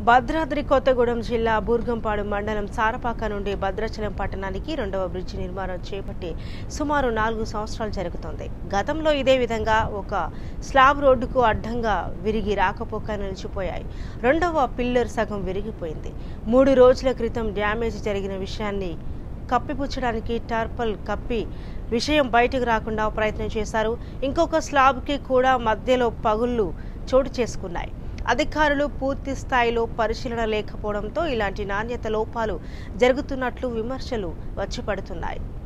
భద్రాద్రి కొత్తగూడెం జిల్లా బూర్గంపాడు మండలం సారపాక నుండి భద్రాచలం పట్టణానికి రెండవ బ్రిడ్జి నిర్మాణం చేపట్టి సుమారు నాలుగు సంవత్సరాలు జరుగుతోంది గతంలో ఇదే విధంగా ఒక స్లాబ్ రోడ్డుకు అడ్డంగా విరిగి రాకపోక నిలిచిపోయాయి రెండవ పిల్లర్ సగం విరిగిపోయింది మూడు రోజుల క్రితం డ్యామేజ్ జరిగిన విషయాన్ని కప్పిపుచ్చడానికి టార్పల్ కప్పి విషయం బయటకు రాకుండా ప్రయత్నం చేశారు ఇంకొక స్లాబ్కి కూడా మధ్యలో పగుళ్ళు చోటు చేసుకున్నాయి అధికారులు పూర్తి స్థాయిలో పరిశీలన లేకపోవడంతో ఇలాంటి నాణ్యత లోపాలు జరుగుతున్నట్లు విమర్శలు వచ్చి పడుతున్నాయి